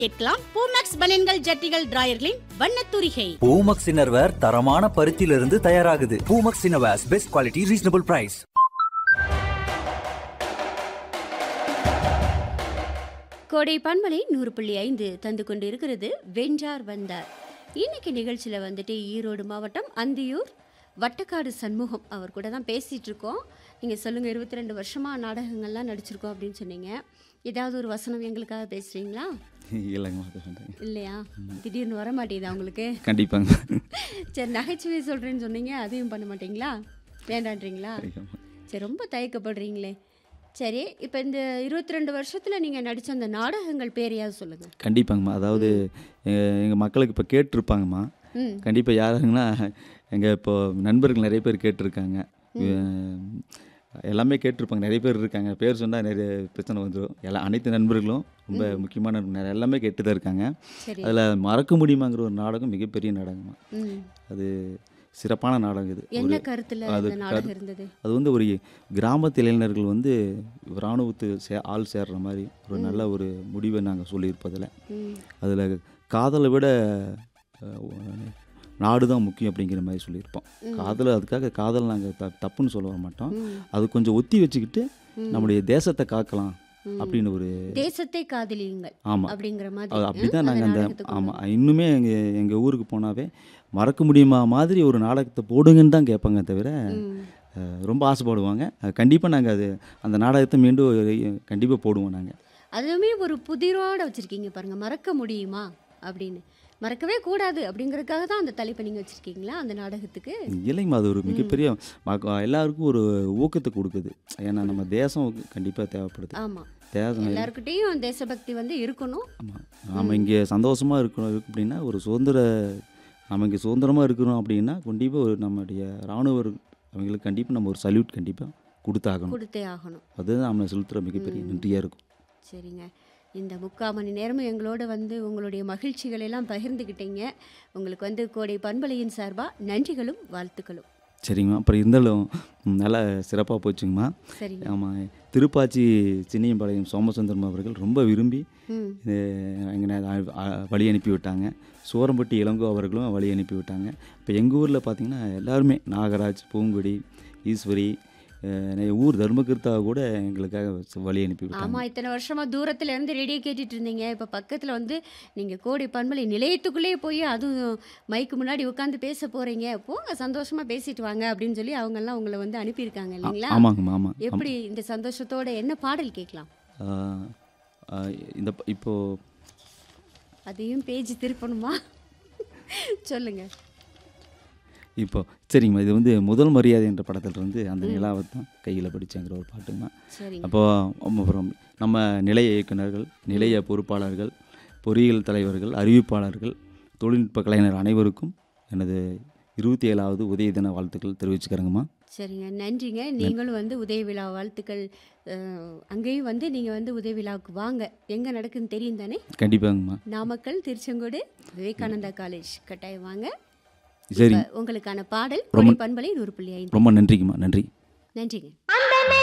கேட்கலாம் பூமேக்ஸ் பனியன்கள் ஜட்டிகள் டிராயர்களின் வண்ணத்தூரிகை பூமக்ஸ் இன்னர்வேர் தரமான பருத்தியிலிருந்து தயாராகுது Poomex innerwears best quality reasonable price கோடை பண்பலை நூறு புள்ளி ஐந்து தந்து கொண்டு இருக்கிறது வென்றார் வந்தார் இன்னைக்கு நிகழ்ச்சியில் வந்துட்டு ஈரோடு மாவட்டம் அந்தியூர் வட்டக்காடு சண்முகம் அவர் கூட தான் பேசிகிட்டு இருக்கோம் நீங்கள் சொல்லுங்கள் இருபத்தி ரெண்டு வருஷமாக நாடகங்கள்லாம் நடிச்சிருக்கோம் அப்படின்னு சொன்னீங்க ஏதாவது ஒரு வசனம் எங்களுக்காக பேசுகிறீங்களா இல்லைங்க மாத்த மாட்டேங்க இல்லையா திடீர்னு வர மாட்டேங்குதா உங்களுக்கு கண்டிப்பாங்க சரி நகைச்சுவை சொல்கிறேன்னு சொன்னீங்க அதையும் பண்ண மாட்டீங்களா வேண்டான்றீங்களா சரிங்கம்மா. சரி ரொம்ப தயக்கப்படுறீங்களே சரி இப்போ இந்த இருபத்தி ரெண்டு வருஷத்தில் நீங்கள் நடித்த அந்த நாடகங்கள் பேரையாவது சொல்லுங்கள் கண்டிப்பாங்கம்மா அதாவது எங்கள் மக்களுக்கு இப்போ கேட்டிருப்பாங்கம்மா ம் கண்டிப்பாக யாருங்கன்னா எங்கள் இப்போ நண்பர்கள் நிறைய பேர் கேட்டிருக்காங்க அஹ் எல்லாமே கேட்டிருப்பாங்க நிறைய பேர் இருக்காங்க பேர் சொன்னால் நிறைய பிரச்சனை வந்துடும் எல்லா அனைத்து நண்பர்களும் ரொம்ப முக்கியமான நண்பர்கள் எல்லாமே கேட்டு தான் இருக்காங்க சரி அதில் மறக்க முடியுமாங்கிற ஒரு நாடகம் மிகப்பெரிய நாடகமா ம் அது சிறப்பான நாடகம் இது என்ன ஒரு கருத்தில் அது அந்த நாடகம் இருந்தது அது வந்து ஒரு கிராமத்து இளைஞர்கள் வந்து இராணுவத்து சே ஆள் சேர்ற மாதிரி ஒரு நல்ல ஒரு முடிவை நாங்கள் சொல்லியிருப்பதில் ம் அதில் காதலை விட அஹ், நாடு தான் முக்கியம் அப்படிங்கிற மாதிரி சொல்லியிருப்போம் காதல் அதுக்காக காதல் நாங்கள் த தப்புன்னு சொல்ல வர மாட்டோம் ம். அது கொஞ்சம் ஒத்தி வச்சுக்கிட்டு நம்முடைய தேசத்தை காக்கலாம் அப்படின்னு ஒரு தேசத்தை காதலியுங்கள் ஆமாம் அப்படிங்கிற அது மாதிரி அப்படி ம், தான் நாங்கள் அந்த நாடகத்துக்கு ஆமாம் இன்னுமே எங்கள் எங்கள் ஊருக்கு போனாவே மறக்க முடியுமா மாதிரி ஒரு நாடகத்தை போடுங்கன்னு தான் கேட்பாங்க தவிர ம். அஹ், ரொம்ப ஆசைப்படுவாங்க கண்டிப்பாக நாங்கள் அது அந்த நாடகத்தை மீண்டும் கண்டிப்பாக போடுவோம் நாங்கள் அதுவுமே ஒரு புதிரோட வச்சுருக்கீங்க பாருங்க மறக்க முடியுமா அப்படின்னு மறக்கவே கூடாது அப்படிங்கறதுக்காக தான் அந்த தலைப்பை நீங்கள் வச்சுருக்கீங்களா அந்த நாடகத்துக்கு இல்லைங்கம்மா அது ஒரு மிகப்பெரிய மக்க- எல்லாருக்கும் ஒரு ஊக்கத்தை கொடுக்குது ஏன்னா நம்ம தேசம் கண்டிப்பாக தேவைப்படுது ஆமாம் தேசம் எல்லாருக்கிட்டேயும் தேசபக்தி வந்து இருக்கணும் ஆமாம் நம்ம இங்கே சந்தோஷமாக இருக்கணும் இருக்கு அப்படின்னா ஒரு சுதந்திர நம்ம இங்கே சுதந்திரமாக இருக்கிறோம் அப்படின்னா கண்டிப்பாக ஒரு நம்முடைய இராணுவர் அவங்களுக்கு கண்டிப்பாக நம்ம ஒரு சல்யூட் கண்டிப்பாக கொடுத்தாகணும் கொடுத்தே ஆகணும் அதுதான் நம்மளை செலுத்துகிற மிகப்பெரிய நன்றியாக இருக்கும் சரிங்க இந்த முக்கால் மணி நேரமும் எங்களோட வந்து உங்களுடைய மகிழ்ச்சிகள் எல்லாம் பகிர்ந்துக்கிட்டீங்க உங்களுக்கு வந்து கோடை பண்பலையின் சார்பாக நன்றிகளும் வாழ்த்துக்களும் சரிங்கம்மா அப்புறம் இருந்தாலும் ம், நல்லா சிறப்பாக போச்சுங்கம்மா சரிங்க ஆமாம் திருப்பாச்சி சின்னியம்பாளையம் சோமசுந்தரம் அவர்கள் ரொம்ப விரும்பி ம் இது எங்களை அ- அ- வழி அனுப்பி விட்டாங்க சோரம்பட்டி இளங்கோ அவர்களும் வழி அனுப்பி விட்டாங்க இப்போ எங்கள் ஊரில் பார்த்தீங்கன்னா எல்லாருமே நாகராஜ் பூங்குடி ஈஸ்வரி அஹ், நிறைய ஊர் தர்மகிருத்தா கூட எங்களுக்காக ச- வழி அனுப்பி விட்டாங்க ஆமாம் இத்தனை வருஷமா தூரத்துல இருந்து ரேடியோ கேட்டுட்டு இருந்தீங்க இப்போ பக்கத்தில் வந்து நீங்கள் கோடை பண்பலை நிலையத்துக்குள்ளேயே போய் அதுவும் மைக்கு முன்னாடி உட்காந்து பேச போகிறீங்க போங்க சந்தோஷமாக பேசிட்டு வாங்க அப்படின்னு சொல்லி அவங்கெல்லாம் உங்களை வந்து அனுப்பியிருக்காங்க இல்லைங்களா ஆமாங்கம்மா ஆமாம் எப்படி இந்த சந்தோஷத்தோட என்ன பாடல் கேட்கலாம் ஆஹ், ஆஹ், இந்த ப- இப்போ அதையும் பேஜ் திருப்பணுமா சொல்லுங்க இப்போ சரிங்கம்மா இது வந்து முதல் மரியாதை என்ற படத்துல இருந்து அந்த நிலாவை தான் கையில் படித்தேங்கிற ஒரு பாட்டுங்கம்மா சரிங்க அப்போ அப்புறம் நம்ம நிலைய இயக்குனர்கள் நிலைய பொறுப்பாளர்கள் பொறியியல் தலைவர்கள் அறிவிப்பாளர்கள் தொழில்நுட்ப கலைஞர் அனைவருக்கும் எனது இருபத்தி ஏழாவது உதய தின வாழ்த்துக்கள் தெரிவிச்சுக்கிறேங்கம்மா சரிங்க நன்றிங்க நீங்களும் வந்து உதய விழா வாழ்த்துக்கள் அஹ், அங்கேயும் வந்து நீங்கள் வந்து உதய விழாவுக்கு வாங்க எங்கே நடக்குதுன்னு தெரியும் தானே கண்டிப்பாங்கம்மா நாமக்கல் திருச்செங்கோடு விவேகானந்தா காலேஜ் கட்டாயம் வாங்க சரி இப்ப உங்களுக்கான பாடல் கொடை பண்பலை நூறு புள்ளி ஐந்து ரொம்ப நன்றிங்கம்மா நன்றி நன்றிங்க